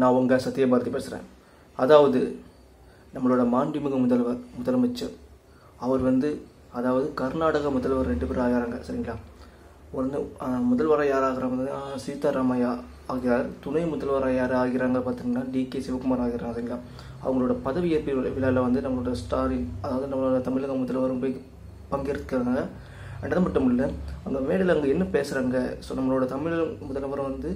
நான் உங்கள் சத்யபாரதி பேசுகிறேன் அதாவது நம்மளோட மாண்புமிகு முதல்வர் முதலமைச்சர் அவர் வந்து அதாவது கர்நாடக முதல்வர் ரெண்டு பேரும் ஆகிறாங்க சரிங்களா ஒன்று முதல்வராக யார் ஆகிறாங்க வந்து ஆஹ், சீதாராமையா ஆகிறார் துணை முதல்வராக யார் ஆகிறாங்க பார்த்தீங்கன்னா டி கே சிவகுமார் ஆகிறாங்க சரிங்களா அவங்களோட பதவியேற்பு விழா- விழாவில் வந்து நம்மளோட ஸ்டாரின் அதாவது நம்மளோட தமிழக முதல்வரும் போய் பங்கேற்கிறாங்க and அது மட்டும் இல்லை அந்த மேடையில் அங்கே என்ன பேசுகிறாங்க ஸோ நம்மளோட தமிழக முதல்வர் வந்து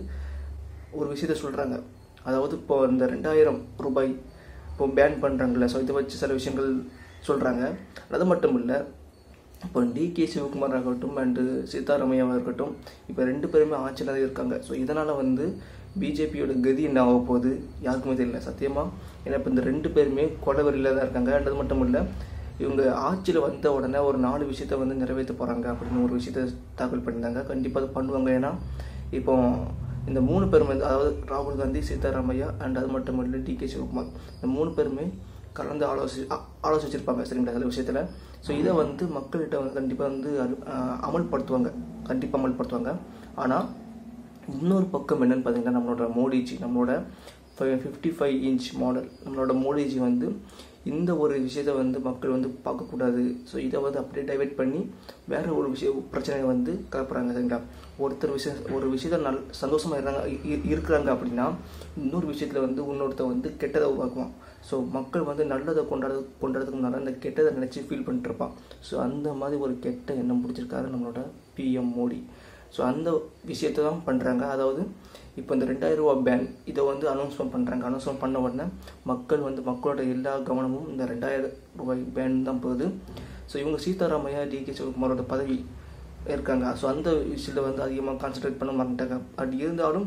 ஒரு விஷயத்த சொல்கிறாங்க அதாவது இப்போ இந்த ரெண்டாயிரம் ரூபாய் இப்போ பேன் பண்ணுறாங்கல்ல ஸோ இதை வச்சு சில விஷயங்கள் சொல்கிறாங்க அது மட்டும் இல்லை இப்போ டிகே சிவகுமார் ஆகட்டும் அண்டு சீதாராமையாவாக இருக்கட்டும் இப்போ ரெண்டு பேருமே ஆட்சியில் தான் இருக்காங்க ஸோ இதனால் வந்து பிஜேபியோட கதி என்ன ஆக போகுது யாருக்குமே தெரியல சத்தியமாக ஏன்னா இப்போ இந்த ரெண்டு பேருமே கொலவெறியில் தான் இருக்காங்க and அது மட்டும் இல்லை இவங்க ஆட்சியில் வந்த உடனே ஒரு நாலு விஷயத்த வந்து நிறைவேற்ற போகிறாங்க அப்படின்னு ஒரு விஷயத்த தாக்கல் பண்ணியிருந்தாங்க கண்டிப்பாக அதை பண்ணுவாங்க ஏன்னா இப்போ இந்த மூணு பேரும் வந்து அதாவது ராகுல் காந்தி சீதாராமையா அண்ட் அது மட்டும் இல்லை டி கே சிவகுமார் இந்த மூணு பேருமே கலந்து ஆலோசி ஆ- ஆலோசிச்சிருப்பாங்க சரிங்களா சில விஷயத்தில் ஸோ இதை வந்து மக்கள்கிட்ட வந்து கண்டிப்பாக வந்து அது- ஆஹ் அமல்படுத்துவாங்க கண்டிப்பாக அமல்படுத்துவாங்க ஆனால் இன்னொரு பக்கம் என்னன்னு பார்த்தீங்கன்னா நம்மளோட மோடிஜி நம்மளோட ஃபிஃப்டி ஃபைவ் இன்ச் மாடல் நம்மளோட மோடிஜி வந்து இந்த ஒரு விஷயத்தை வந்து மக்கள் வந்து பார்க்கக்கூடாது ஸோ இதை வந்து அப்படியே டைவெர்ட் பண்ணி வேற ஒரு விஷயம் பிரச்சனையை வந்து கலப்புறாங்க சரிங்களா ஒருத்தர் விஷயம் ஒரு விஷயத்த நல் சந்தோஷமா இருந்தாங்க இ- இருக்கிறாங்க அப்படின்னா இன்னொரு விஷயத்துல வந்து இன்னொருத்தர் வந்து கெட்டதை உருவாக்குவான் ஸோ மக்கள் வந்து நல்லதை கொண்டாட கொண்டாடுறதுக்கு முன்னாடி அந்த கெட்டதை நினச்சி ஃபீல் பண்ணிட்டு இருப்பான் ஸோ அந்த மாதிரி ஒரு கெட்ட எண்ணம் பிடிச்சிருக்காரு நம்மளோட பிஎம் மோடி ஸோ அந்த விஷயத்தை தான் பண்ணுறாங்க அதாவது இப்போ இந்த ரெண்டாயிரம் ரூபா பேன் இதை வந்து அனௌன்ஸ்மெண்ட் பண்ணுறாங்க அனௌன்ஸ்மெண்ட் பண்ண உடனே மக்கள் வந்து மக்களோட எல்லா கவனமும் இந்த ரெண்டாயிரம் ரூபாய் பேன் தான் போகுது ஸோ இவங்க சீதாராமையா டி கே சிவகுமாரோட பதவி இருக்காங்க ஸோ அந்த விஷயத்தில் வந்து அதிகமாக கான்சென்ட்ரேட் பண்ண மாட்டாங்க பட் இருந்தாலும்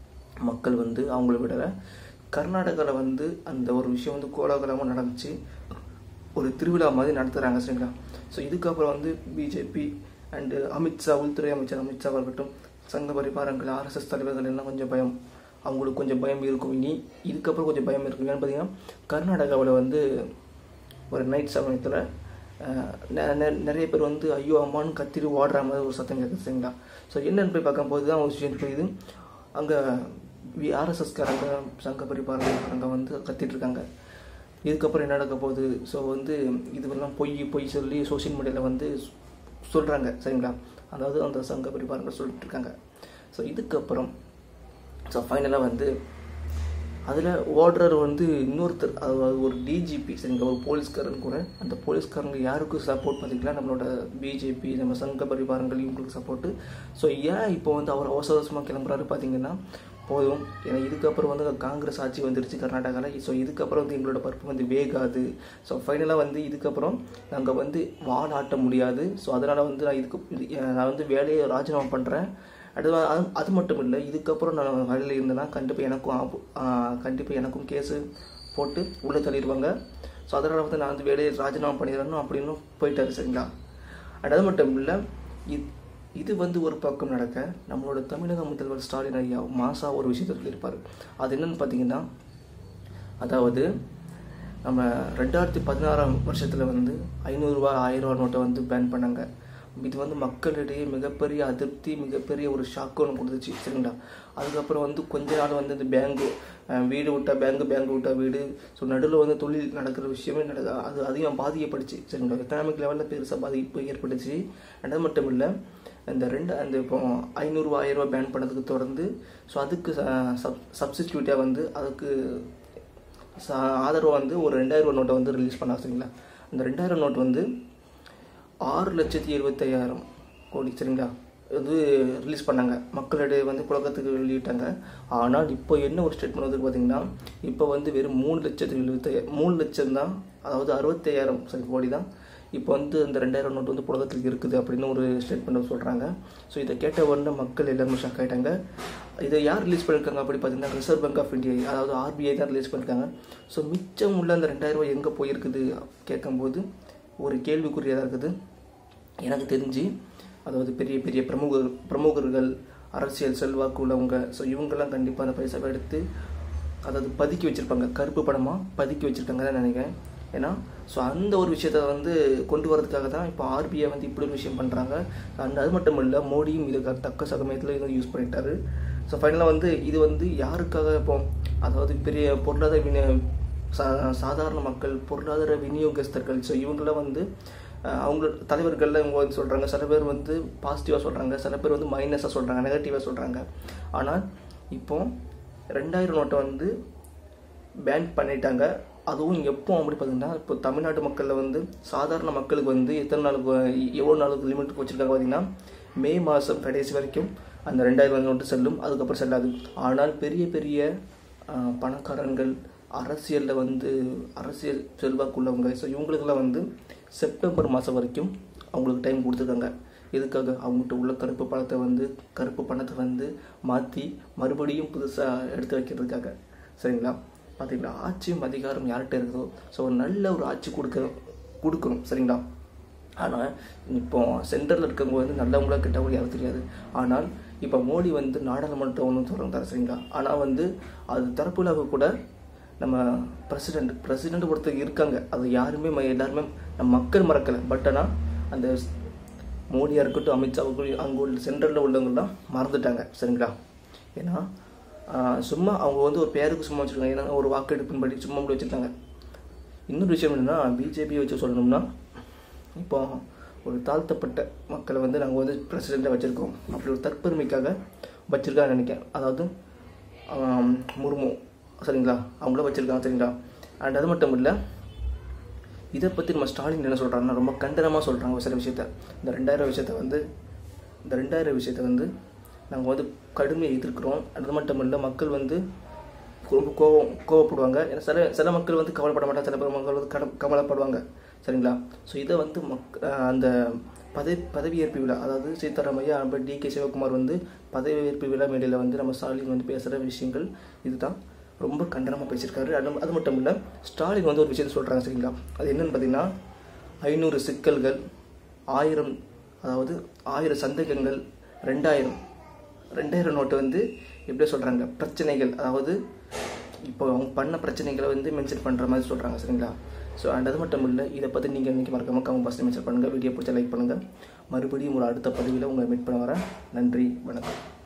மக்கள் வந்து அவங்கள விடல கர்நாடகாவில் வந்து அந்த ஒரு விஷயம் வந்து கோலாகலமாக நடந்துச்சு ஒரு திருவிழா மாதிரி நடத்துகிறாங்க சரிங்களா ஸோ இதுக்கப்புறம் வந்து பிஜேபி அண்டு அமித்ஷா உள்துறை அமைச்சர் அமித்ஷா இருக்கட்டும் சங்க பரிவாரங்கள் ஆர்எஸ்எஸ் தலைவர்கள் எல்லாம் கொஞ்சம் பயம் அவங்களுக்கு கொஞ்சம் பயம் இருக்கும் இனி இதுக்கப்புறம் கொஞ்சம் பயம் இருக்கும் ஏன்னு பார்த்தீங்கன்னா கர்நாடகாவில் வந்து ஒரு நைட் சமயத்தில் நிறைய பேர் வந்து ஐயோ அம்மான்னு கத்திட்டு ஓடுற மாதிரி ஒரு சத்தம் கேட்குது சரிங்களா ஸோ என்னன்னு போய் பார்க்கும்போது தான் ஒரு விஷயம் புரியுது அங்கே ஆர்எஸ்எஸ்காரங்க சங்க பரிவாரங்க வந்து கத்திட்டு இருக்காங்க இதுக்கப்புறம் என்ன நடக்க போகுது ஸோ வந்து இதுவெல்லாம் பொய் பொய் சொல்லி சோஷியல் மீடியாவில் வந்து சொல்கிறாங்க சரிங்களா அதாவது அந்த சங்க பரிவாரங்கள் சொல்லிட்டு இருக்காங்க ஸோ இதுக்கப்புறம் ஸோ ஃபைனலாக வந்து அதில் ஓடுறவர் வந்து இன்னொருத்தர் அதாவது ஒரு டிஜிபி சரிங்களா ஒரு போலீஸ்காரன் கூட அந்த போலீஸ்காரங்க யாருக்கும் சப்போர்ட் பார்த்தீங்களா நம்மளோட பிஜேபி நம்ம சங்க பரிவாரங்கள் இவங்களுக்கு சப்போர்ட்டு ஸோ ஏன் இப்போ வந்து அவர் அவசர அவசரமாக கிளம்புறாரு பார்த்தீங்கன்னா போதும் ஏன்னா இதுக்கப்புறம் வந்து காங்கிரஸ் ஆட்சி வந்துருச்சு கர்நாடகாவில் ஸோ இதுக்கப்புறம் வந்து எங்களோட பருப்பு வந்து வேகாது ஸோ ஃபைனலாக வந்து இதுக்கப்புறம் நாங்கள் வந்து வால் ஆட்ட முடியாது ஸோ அதனால் வந்து நான் இதுக்கு இது- நான் வந்து வேலையை ராஜினாமா பண்ணுறேன் அது அது அது மட்டும் இல்லை இதுக்கப்புறம் நான் வேலையில் இருந்தேன்னா கண்டிப்பாக எனக்கும் ஆப்பு- ஆஹ் கண்டிப்பாக எனக்கும் கேஸு போட்டு உள்ளே தள்ளிடுவாங்க ஸோ அதனால் வந்து நான் வந்து வேலையை ராஜினாமா பண்ணிடுறேன்னு அப்படின்னு போயிட்டாரு சரிங்களா And அது மட்டும் இல்லை இது இது வந்து ஒரு பக்கம் நடக்க நம்மளோட தமிழக முதல்வர் ஸ்டாலின் ஐயா மாசா ஒரு விஷயத்தை சொல்லியிருப்பார் அது என்னன்னு பார்த்தீங்கன்னா அதாவது நம்ம ரெண்டாயிரத்தி பதினாறாம் வருஷத்தில் வந்து ஐநூறுரூவா ஆயிரம் ரூபா நோட்டை வந்து பேன் பண்ணாங்க இது வந்து மக்களிடையே மிகப்பெரிய அதிருப்தி மிகப்பெரிய ஒரு ஷாக்கு ஒன்று கொடுத்துச்சு சரிங்களா அதுக்கப்புறம் வந்து கொஞ்ச நாள் வந்து இந்த பேங்கு அஹ், வீடு விட்டா பேங்கு பேங்கு விட்டா வீடு ஸோ நடுவில் வந்து தொழில் நடக்கிற விஷயமே நடக்க அது அதிகம் பாதிக்கப்பட்டுச்சு சரிங்களா எக்கனாமிக் லெவலில் பெருசாக பாதிப்பு ஏற்பட்டுச்சு அது மட்டும் இல்லை இந்த ரெண்டு அந்த இப்போ ஐநூறுரூவா ஆயிரம் ரூபாய் பேன் பண்ணதுக்கு தொடர்ந்து ஸோ அதுக்கு சப் சப்ஸ்டியூட்டாக வந்து அதுக்கு ச- ஆதரவு வந்து ஒரு ரெண்டாயிரம் ரூபா நோட்டை வந்து ரிலீஸ் பண்ணாங்க சரிங்களா அந்த ரெண்டாயிரம் நோட் வந்து ஆறு லட்சத்தி எழுபத்தையாயிரம் கோடி சரிங்களா இது ரிலீஸ் பண்ணாங்க மக்களிடையே வந்து புழக்கத்துக்கு வெளியிட்டாங்க ஆனால் இப்போ என்ன ஒரு ஸ்டேட்மெண்ட் வந்து பார்த்தீங்கன்னா இப்போ வந்து வெறும் மூணு லட்சத்தி எழுபத்தையா மூணு லட்சம் தான் அதாவது அறுபத்தையாயிரம் சரி கோடி தான் இப்போ வந்து இந்த ரெண்டாயிரம் நோட்டு வந்து புழக்கத்துக்கு இருக்குது அப்படின்னு ஒரு ஸ்டேட்மெண்ட் சொல்கிறாங்க ஸோ இதை கேட்ட உடனே மக்கள் எல்லாருமே ஷாக் ஆகிட்டாங்க இதை யார் ரிலீஸ் பண்ணியிருக்காங்க அப்படி பார்த்தீங்கன்னா ரிசர்வ் பேங்க் ஆஃப் இந்தியா அதாவது ஆர்பிஐ தான் ரிலீஸ் பண்ணியிருக்காங்க ஸோ மிச்சம் உள்ள அந்த ரெண்டாயிரம் ரூபாய் எங்கே போயிருக்குது கேட்கும்போது ஒரு கேள்விக்குறியாக இருக்குது எனக்கு தெரிஞ்சு அதாவது பெரிய பெரிய பிரமுகர் பிரமுகர்கள் அரசியல் செல்வாக்கு உள்ளவங்க ஸோ இவங்கெல்லாம் கண்டிப்பாக அந்த பைசாவை எடுத்து அதாவது பதுக்கி வச்சுருப்பாங்க கருப்பு படமாக பதுக்கி வச்சுருக்காங்க தான் நினைக்கிறேன் ஏன்னா ஸோ அந்த ஒரு விஷயத்தை வந்து கொண்டு வரதுக்காக தான் இப்போ ஆர்பிஐ வந்து இப்படி ஒரு விஷயம் பண்ணுறாங்க அண்ட் அது மட்டும் இல்லை மோடியும் இதுக்கு தக்க சமயத்தில் இதை யூஸ் பண்ணிட்டாரு ஸோ ஃபைனலாக வந்து இது வந்து யாருக்காக இப்போ அதாவது பெரிய பொருளாதார வினி சா சாதாரண மக்கள் பொருளாதார விநியோகஸ்தர்கள் ஸோ இவங்களாம் வந்து அஹ், அவங்க தலைவர்கள்லாம் இவங்க வந்து சொல்கிறாங்க சில பேர் வந்து பாசிட்டிவாக சொல்கிறாங்க சில பேர் வந்து மைனஸாக சொல்கிறாங்க நெகட்டிவாக சொல்கிறாங்க ஆனால் இப்போ ரெண்டாயிரம் நோட்டை வந்து பேன் பண்ணிட்டாங்க அதுவும் எப்போ அப்படி பார்த்தீங்கன்னா இப்போ தமிழ்நாட்டு மக்களில் வந்து சாதாரண மக்களுக்கு வந்து எத்தனை நாளுக்கு எவ்வளோ நாளுக்கு லிமிட் வச்சுருக்காங்க பார்த்தீங்கன்னா மே மாதம் கடைசி வரைக்கும் அந்த ரெண்டாயிரம் நோட்டு செல்லும் அதுக்கப்புறம் செல்லாது ஆனால் பெரிய பெரிய ஆஹ், பணக்காரங்கள் அரசியலில் வந்து அரசியல் செல்வாக்குள்ளவங்க ஸோ இவங்களுக்கெல்லாம் வந்து செப்டம்பர் மாதம் வரைக்கும் அவங்களுக்கு டைம் கொடுத்துருக்காங்க எதுக்காக அவங்ககிட்ட உள்ள கருப்பு பணத்தை வந்து கருப்பு பணத்தை வந்து மாற்றி மறுபடியும் புதுசாக எடுத்து வைக்கிறதுக்காக சரிங்களா பார்த்தீங்களா ஆட்சியும் அதிகாரம் யார்கிட்ட இருக்குதோ ஸோ ஒரு நல்ல ஒரு ஆட்சி கொடுக்க கொடுக்கணும் சரிங்களா ஆனால் இப்போ சென்டரில் இருக்கவங்க வந்து நல்லவங்களா கெட்டவங்க யாரும் தெரியாது ஆனால் இப்போ மோடி வந்து நாடாளுமன்றம் ஒன்றும் திறந்தார் சரிங்களா ஆனால் வந்து அது தரப்புலாக கூட நம்ம பிரசிடெண்ட் பிரசிடெண்ட் ஒருத்தர் இருக்காங்க அது யாருமே ம- எல்லாருமே நம்ம மக்கள் மறக்கலை பட் ஆனால் அந்த மோடியாக இருக்கட்டும் அமித்ஷா இருக்கட்டும் அங்கே உள்ள சென்ட்ரலில் உள்ளவங்கலாம் மறந்துட்டாங்க சரிங்களா ஏன்னா ஆஹ், சும்மா அவங்க வந்து ஒரு பேருக்கு சும்மா வச்சுருக்காங்க ஏன்னா ஒரு வாக்கெடுப்பின் படி சும்மா கூட வச்சுருக்காங்க இன்னொரு விஷயம் என்னென்னா பிஜேபியை வச்சு சொல்லணும்னா இப்போ ஒரு தாழ்த்தப்பட்ட மக்களை வந்து நாங்கள் வந்து பிரசிடெண்ட்டாக வச்சுருக்கோம் அப்படி ஒரு தற்பெருமைக்காக வச்சுருக்கான்னு நினைக்கிறேன் அதாவது ஆம், முர்மு சரிங்களா அவங்கள வச்சுருக்காங்க சரிங்களா அண்ட் அது மட்டும் இல்லை இதை பற்றி நம்ம ஸ்டாலின் என்ன சொல்கிறாங்கன்னா ரொம்ப கண்டனமாக சொல்கிறாங்க சில விஷயத்த இந்த ரெண்டாயிரம் விஷயத்த வந்து இந்த ரெண்டாயிரம் விஷயத்த வந்து நாங்கள் வந்து கடுமையை எதிர்க்கிறோம் அது மட்டும் இல்லை மக்கள் வந்து ரொம்ப கோவம் கோவப்படுவாங்க ஏன்னா சில சில மக்கள் வந்து கவலைப்பட மாட்டாங்க சில பேர் மக்கள் வந்து கட கவலைப்படுவாங்க சரிங்களா ஸோ இதை வந்து மக் அஹ் அந்த பதவி பதவியேற்பு விழா அதாவது சீதாராமையா அப்புறம் டி கே சிவகுமார் வந்து பதவியேற்பு விழா மேடையில் வந்து நம்ம ஸ்டாலின் வந்து பேசுகிற விஷயங்கள் இதுதான் ரொம்ப கண்டனமாக பேசியிருக்காரு அது அது மட்டும் இல்லை ஸ்டாலின் வந்து ஒரு விஷயத்தை சொல்கிறாங்க சரிங்களா அது என்னன்னு பார்த்தீங்கன்னா ஐநூறு சிக்கல்கள் ஆயிரம் அதாவது ஆயிரம் சந்தேகங்கள் ரெண்டாயிரம் ரெண்டாயிரம் நோட்டு வந்து எப்படி சொல்கிறாங்க பிரச்சனைகள் அதாவது இப்போ அவங்க பண்ண பிரச்சனைகளை வந்து மென்ஷன் பண்ணுற மாதிரி சொல்கிறாங்க சரிங்களா ஸோ அண்ட் அது மட்டும் இல்லை இதை பற்றி நீங்கள் இன்றைக்கி மறக்காம கமெண்ட் பாக்ஸில் மென்ஷன் பண்ணுங்கள் வீடியோ பிடிச்சா லைக் பண்ணுங்கள் மறுபடியும் ஒரு அடுத்த பதிவில் உங்களை மீட் பண்ண வரேன் நன்றி வணக்கம்